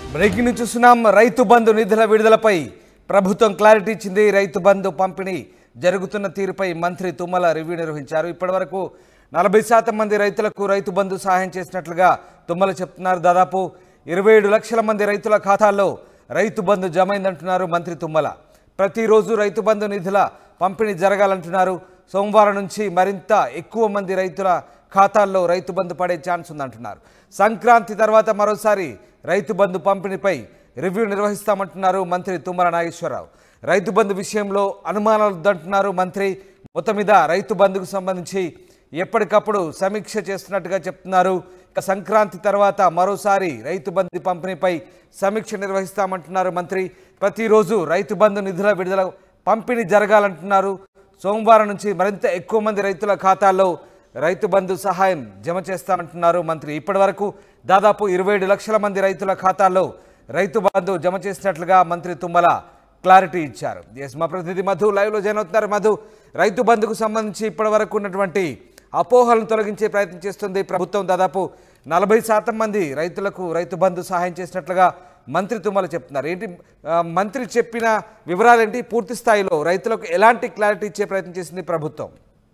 breaking news చూస్తున్నాం రైతు బంధు నిధుల విడుదలపై ప్రభుత్వం క్లారిటీ ఇచ్చింది రైతు బంధు పంపిణీ జరుగుతున్న తీరుపై మంత్రి తుమ్మల రివ్యూ నిర్వహించారు ఇప్పటివరకు నలభై శాతం మంది రైతులకు రైతు బంధు సహాయం చేసినట్లుగా తుమ్మల చెప్తున్నారు దాదాపు ఇరవై ఏడు లక్షల మంది రైతుల ఖాతాల్లో రైతు బంధు జమైందంటున్నారు మంత్రి తుమ్మల ప్రతిరోజు రైతు బంధు నిధుల పంపిణీ జరగాలంటున్నారు సోమవారం నుంచి మరింత ఎక్కువ మంది రైతుల ఖాతాల్లో రైతు బంధు పడే ఛాన్స్ ఉందంటున్నారు సంక్రాంతి తర్వాత మరోసారి రైతు బంధు పంపిణీపై రివ్యూ నిర్వహిస్తామంటున్నారు మంత్రి తుమ్మల నాగేశ్వరరావు రైతు బంధు విషయంలో అనుమానాలు వద్దంటున్నారు మంత్రి మొత్తం మీద రైతు బంధుకు సంబంధించి ఎప్పటికప్పుడు సమీక్ష చేస్తున్నట్టుగా చెప్తున్నారు ఇక సంక్రాంతి తర్వాత మరోసారి రైతు బంధు పంపిణీపై సమీక్ష నిర్వహిస్తామంటున్నారు మంత్రి ప్రతిరోజు రైతు బంధు నిధుల విడుదల పంపిణీ జరగాలంటున్నారు సోమవారం నుంచి మరింత ఎక్కువ మంది రైతుల ఖాతాల్లో రైతు బంధు సహాయం జమ చేస్తామంటున్నారు మంత్రి ఇప్పటివరకు దాదాపు ఇరవై ఏడు లక్షల మంది రైతుల ఖాతాల్లో రైతు బంధు జమ చేసినట్లుగా మంత్రి తుమ్మల క్లారిటీ ఇచ్చారు ఎస్ మా ప్రతినిధి మధు లైవ్లో జాయిన్ అవుతున్నారు మధు రైతు బంధుకు సంబంధించి ఇప్పటివరకు ఉన్నటువంటి అపోహలను తొలగించే ప్రయత్నం చేస్తుంది ప్రభుత్వం దాదాపు నలభై శాతం మంది రైతులకు రైతు బంధు సహాయం చేసినట్లుగా మంత్రి తుమ్మల చెప్తున్నారు ఏంటి ఆ, మంత్రి చెప్పిన వివరాలేంటి పూర్తి స్థాయిలో రైతులకు ఎలాంటి క్లారిటీ ఇచ్చే ప్రయత్నం చేసింది ప్రభుత్వం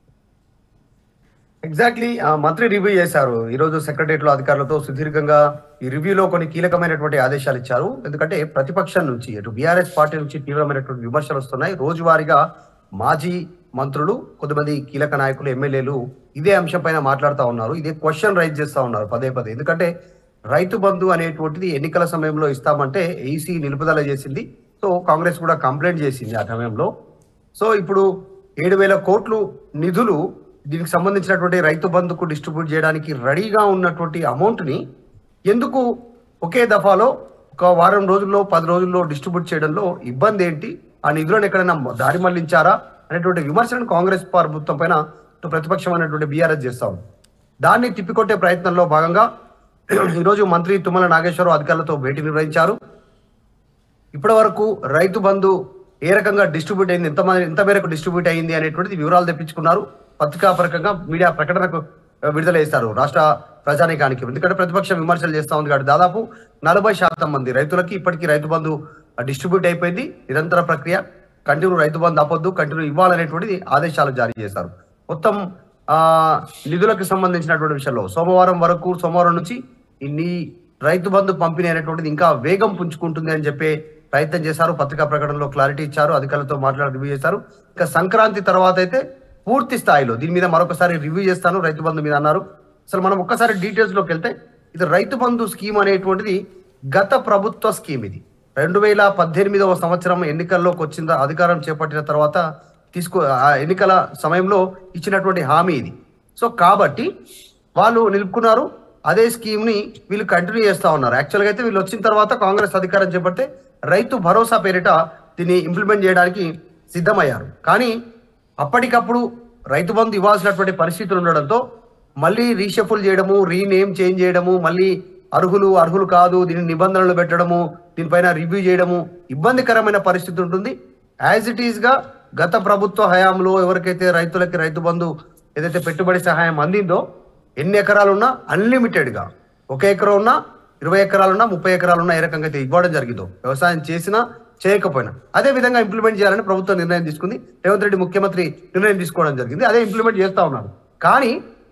ఎగ్జాక్ట్లీ మంత్రి రివ్యూ చేశారు ఈ రోజు సెక్రటరియట్ లో అధికారులతో సుదీర్ఘంగా ఈ రివ్యూలో కొన్ని కీలకమైనటువంటి ఆదేశాలు ఇచ్చారు ఎందుకంటే ప్రతిపక్షం నుంచి అటు బీఆర్ఎస్ పార్టీ నుంచి తీవ్రమైనటువంటి విమర్శలు వస్తున్నాయి రోజువారీగా మాజీ మంత్రులు కొంతమంది కీలక నాయకులు ఎమ్మెల్యేలు ఇదే అంశం పైన మాట్లాడుతూ ఉన్నారు ఇదే క్వశ్చన్ రైజ్ చేస్తా ఉన్నారు పదే పదే ఎందుకంటే రైతు బంధు అనేటువంటిది ఎన్నికల సమయంలో ఇస్తామంటే ఈసీ నిలుపుదల చేసింది సో కాంగ్రెస్ కూడా కంప్లైంట్ చేసింది ఆ సమయంలో సో ఇప్పుడు ఏడు వేల కోట్లు నిధులు దీనికి సంబంధించినటువంటి రైతు బంధుకు డిస్ట్రిబ్యూట్ చేయడానికి రెడీగా ఉన్నటువంటి అమౌంట్ ని ఎందుకు ఒకే దఫాలో ఒక వారం రోజుల్లో పది రోజుల్లో డిస్ట్రిబ్యూట్ చేయడంలో ఇబ్బంది ఏంటి ఆ నిధులను ఎక్కడైనా దారి మళ్లించారా అనేటువంటి విమర్శలను కాంగ్రెస్ ప్రభుత్వం పైన ఇటు ప్రతిపక్షం అనేటువంటి బీఆర్ఎస్ చేస్తా ఉంది దాన్ని తిప్పికొట్టే ప్రయత్నంలో భాగంగా ఈరోజు మంత్రి తుమ్మల నాగేశ్వరరావు అధికారులతో భేటీ నిర్వహించారు ఇప్పటి వరకు రైతు బంధు ఏ రకంగా డిస్ట్రిబ్యూట్ అయింది ఎంత మంది ఎంత మేరకు డిస్ట్రిబ్యూట్ అయింది అనేటువంటిది వివరాలు తెప్పించుకున్నారు పత్రికాపరకంగా మీడియా ప్రకటనకు ఆ, విడుదల చేస్తారు రాష్ట్ర ప్రజానీకానికి ఎందుకంటే ప్రతిపక్షం విమర్శలు చేస్తా ఉంది కాబట్టి దాదాపు నలభై శాతం మంది రైతులకి ఇప్పటికీ రైతు బంధు డిస్ట్రిబ్యూట్ అయిపోయింది నిరంతర ప్రక్రియ కంటిన్యూ రైతు బంధు ఆపొద్దు కంటిన్యూ ఇవ్వాలనేటువంటిది ఆదేశాలు జారీ చేశారు మొత్తం ఆ నిధులకు సంబంధించినటువంటి విషయంలో సోమవారం వరకు సోమవారం నుంచి ఇన్ని రైతు బంధు పంపిణీ అనేటువంటిది ఇంకా వేగం పుంజుకుంటుంది అని చెప్పే ప్రయత్నం చేశారు పత్రికా ప్రకటనలో క్లారిటీ ఇచ్చారు అధికారులతో మాట్లాడి రివ్యూ చేశారు ఇంకా సంక్రాంతి తర్వాత అయితే పూర్తి స్థాయిలో దీని మీద మరొకసారి రివ్యూ చేస్తాను రైతు బంధు మీద అన్నారు అసలు మనం ఒక్కసారి డీటెయిల్స్ లోకి వెళ్తే ఇది రైతు బంధు స్కీమ్ అనేటువంటిది గత ప్రభుత్వ స్కీమ్ ఇది రెండు వేల పద్దెనిమిదవ సంవత్సరం ఎన్నికల్లోకి వచ్చిన అధికారం చేపట్టిన తర్వాత తీసుకో ఆ ఎన్నికల సమయంలో ఇచ్చినటువంటి హామీ ఇది సో కాబట్టి వాళ్ళు నిలుపుకున్నారు అదే స్కీమ్ ని వీళ్ళు కంటిన్యూ చేస్తా ఉన్నారు యాక్చువల్గా అయితే వీళ్ళు వచ్చిన తర్వాత కాంగ్రెస్ అధికారం చేపడితే రైతు భరోసా పేరిట దీన్ని ఇంప్లిమెంట్ చేయడానికి సిద్ధమయ్యారు కానీ అప్పటికప్పుడు రైతు బంధు ఇవ్వాల్సినటువంటి పరిస్థితులు ఉండడంతో మళ్ళీ రీషఫుల్ చేయడము రీనేమ్ చేంజ్ చేయడము మళ్ళీ అర్హులు అర్హులు కాదు దీని నిబంధనలు పెట్టడము దీనిపైన రివ్యూ చేయడము ఇబ్బందికరమైన పరిస్థితి ఉంటుంది యాజ్ ఇట్ ఈస్ గా గత ప్రభుత్వ హయాంలో ఎవరికైతే రైతులకి రైతు బంధు ఏదైతే పెట్టుబడి సహాయం అందిందో ఎన్ని ఎకరాలు ఉన్నా అన్లిమిటెడ్ గా ఒక ఎకరం ఉన్నా ఇరవై ఎకరాలున్నా ముప్పై ఎకరాలున్నా ఏ రకంగా అయితే ఇవ్వడం జరిగిందో వ్యవసాయం చేసినా చేయకపోయినా అదే విధంగా ఇంప్లిమెంట్ చేయాలని ప్రభుత్వం నిర్ణయం తీసుకుంది రేవంత్ రెడ్డి ముఖ్యమంత్రి నిర్ణయం తీసుకోవడం జరిగింది అదే ఇంప్లిమెంట్ చేస్తా ఉన్నారు కానీ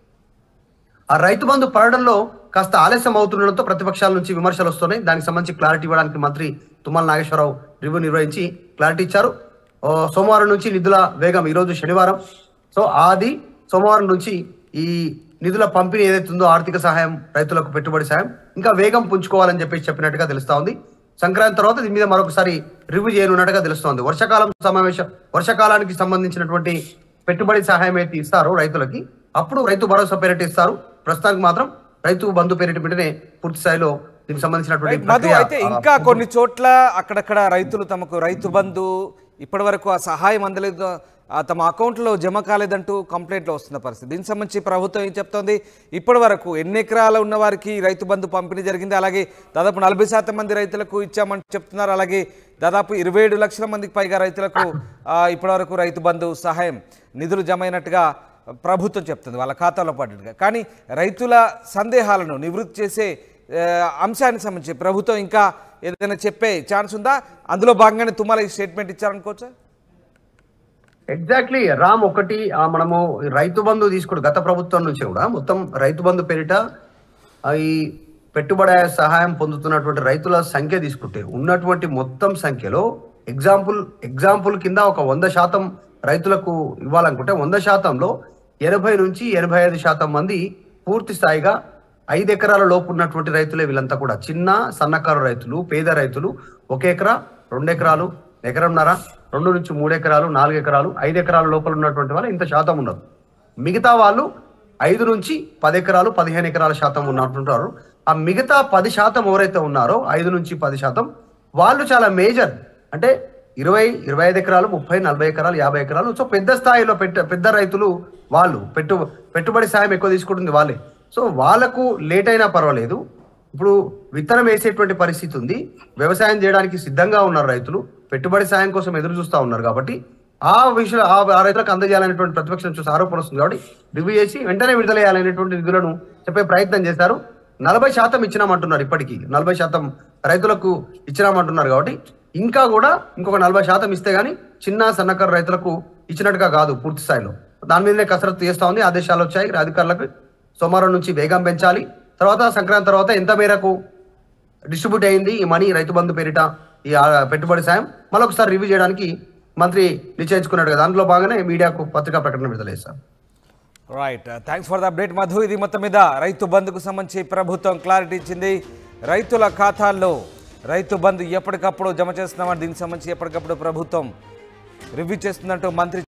ఆ రైతు బంధు పడడంలో కాస్త ఆలస్యం అవుతుండడంతో ప్రతిపక్షాల నుంచి విమర్శలు వస్తున్నాయి దానికి సంబంధించి క్లారిటీ ఇవ్వడానికి మంత్రి తుమ్మల నాగేశ్వరరావు రివ్యూ నిర్వహించి క్లారిటీ ఇచ్చారు ఓ, సోమవారం నుంచి నిధుల వేగం ఈరోజు శనివారం సో ఆది సోమవారం నుంచి ఈ నిధుల పంపిణీ ఏదైతే ఉందో ఆర్థిక సహాయం రైతులకు పెట్టుబడి సహాయం ఇంకా వేగం పుంజుకోవాలని చెప్పేసి చెప్పినట్టుగా తెలుస్తా ఉంది సంక్రాంతి తర్వాత దీని మీద మరొకసారి రివ్యూ చేయనున్నట్టుగా తెలుస్తోంది వర్షాకాలం సమావేశం వర్షాకాలానికి సంబంధించినటువంటి పెట్టుబడి సహాయం అయితే ఇస్తారో రైతులకి అప్పుడు రైతు భరోసా పేరిట ఇస్తారు ప్రస్తుతానికి మాత్రం రైతు బంధు పేరిట వెంటనే పూర్తి స్థాయిలో దీనికి సంబంధించినటువంటి రైట్ మధు ప్రక్రియ, అయితే ఆ, ఇంకా కొన్ని చోట్ల అక్కడక్కడ రైతులు తమకు రైతు బంధు ఇప్పటి వరకు ఆ సహాయం అందలేదు ఆ తమ అకౌంట్లో జమ కాలేదంటూ కంప్లైంట్లు వస్తున్న పరిస్థితి దీనికి సంబంధించి ప్రభుత్వం ఏం చెప్తోంది ఇప్పటి వరకు ఎన్ని ఎకరాలు ఉన్న వారికి రైతు బంధు పంపిణీ జరిగింది అలాగే దాదాపు నలభై శాతం మంది రైతులకు ఇచ్చామని చెప్తున్నారు అలాగే దాదాపు ఇరవై ఏడు లక్షల మందికి పైగా రైతులకు ఆ, ఇప్పటివరకు రైతు బంధు సహాయం నిధులు జమ అయినట్టుగా ప్రభుత్వం చెప్తుంది వాళ్ళ ఖాతాలో పడ్డట్టుగా కానీ రైతుల సందేహాలను నివృత్తి చేసే ఆ, అంశానికి సంబంధించి ప్రభుత్వం ఇంకా ఏదైనా చెప్పే ఛాన్స్ ఉందా అందులో భాగంగానే తుమ్మల ఈ స్టేట్మెంట్ ఇచ్చారనుకోవచ్చా ఎగ్జాక్ట్లీ రామ్ ఒకటి ఆ మనము రైతు బంధు తీసుకుడు గత ప్రభుత్వం నుంచి కూడా మొత్తం రైతు బంధు పేరిట ఆ ఈ పెట్టుబడి సహాయం పొందుతున్నటువంటి రైతుల సంఖ్య తీసుకుంటే ఉన్నటువంటి మొత్తం సంఖ్యలో ఎగ్జాంపుల్ ఎగ్జాంపుల్ కింద ఒక వంద శాతం రైతులకు ఇవ్వాలనుకుంటే వంద శాతంలో ఎనభై నుంచి ఎనభై ఐదు శాతం మంది పూర్తి స్థాయిగా ఐదు ఎకరాల లోపు ఉన్నటువంటి రైతులే వీళ్ళంతా కూడా చిన్న సన్నకారు రైతులు పేద రైతులు ఒక ఎకరా రెండు ఎకరాలు ఎకరంన్నర రెండు నుంచి మూడు ఎకరాలు నాలుగు ఎకరాలు ఐదు ఎకరాల లోపల ఉన్నటువంటి వాళ్ళు ఇంత శాతం ఉన్నారు మిగతా వాళ్ళు ఐదు నుంచి పది ఎకరాలు పదిహేను ఎకరాల శాతం ఉన్నట్టుంటారు ఆ మిగతా పది శాతం ఎవరైతే ఉన్నారో ఐదు నుంచి పది శాతం వాళ్ళు చాలా మేజర్ అంటే ఇరవై ఇరవై ఐదు ఎకరాలు ముప్పై నలభై ఎకరాలు యాభై ఎకరాలు సో పెద్ద స్థాయిలో పెట్ట పెద్ద రైతులు వాళ్ళు పెట్టు పెట్టుబడి సాయం ఎక్కువ తీసుకుంటుంది వాళ్ళే సో వాళ్ళకు లేట్ అయినా పర్వాలేదు ఇప్పుడు విత్తనం వేసేటువంటి పరిస్థితి ఉంది వ్యవసాయం చేయడానికి సిద్ధంగా ఉన్నారు రైతులు పెట్టుబడి సాయం కోసం ఎదురు చూస్తా ఉన్నారు కాబట్టి ఆ విషయం ఆ ఆ రైతులకు అందజేయాలనేటువంటి ప్రతిపక్షం చూసి ఆరోపణ వస్తుంది కాబట్టి రివ్యూ చేసి వెంటనే విడుదల చేయాలనేటువంటి నిధులను చెప్పే ప్రయత్నం చేశారు నలభై శాతం ఇచ్చినామంటున్నారు ఇప్పటికీ నలభై శాతం రైతులకు ఇచ్చినామంటున్నారు కాబట్టి ఇంకా కూడా ఇంకొక నలభై శాతం ఇస్తే గానీ చిన్న సన్నకారు రైతులకు ఇచ్చినట్టుగా కాదు పూర్తి స్థాయిలో దాని మీదనే కసరత్తు చేస్తా ఉంది ఆదేశాలు వచ్చాయి అధికారులకు సోమవారం నుంచి వేగం పెంచాలి తర్వాత సంక్రాంతి తర్వాత ఎంత మేరకు డిస్ట్రిబ్యూట్ అయింది ఈ మనీ రైతు బంధు పేరిట ఈ ఆ, పెట్టుబడి సాయం మరొకసారి రివ్యూ చేయడానికి మంత్రి నిశ్చయించుకున్నాడు కదా దాంట్లో భాగంగానే మీడియాకు పత్రికా ప్రకటన విడుదల చేశారు right thanks for the update Madhu ఇది మొత్తం మీద రైతు బంధుకు సంబంధించి ప్రభుత్వం క్లారిటీ ఇచ్చింది రైతుల ఖాతాల్లో రైతు బంధు ఎప్పటికప్పుడు జమ చేస్తున్నామని దీనికి సంబంధించి ఎప్పటికప్పుడు ప్రభుత్వం రివ్యూ చేస్తుందంటూ మంత్రి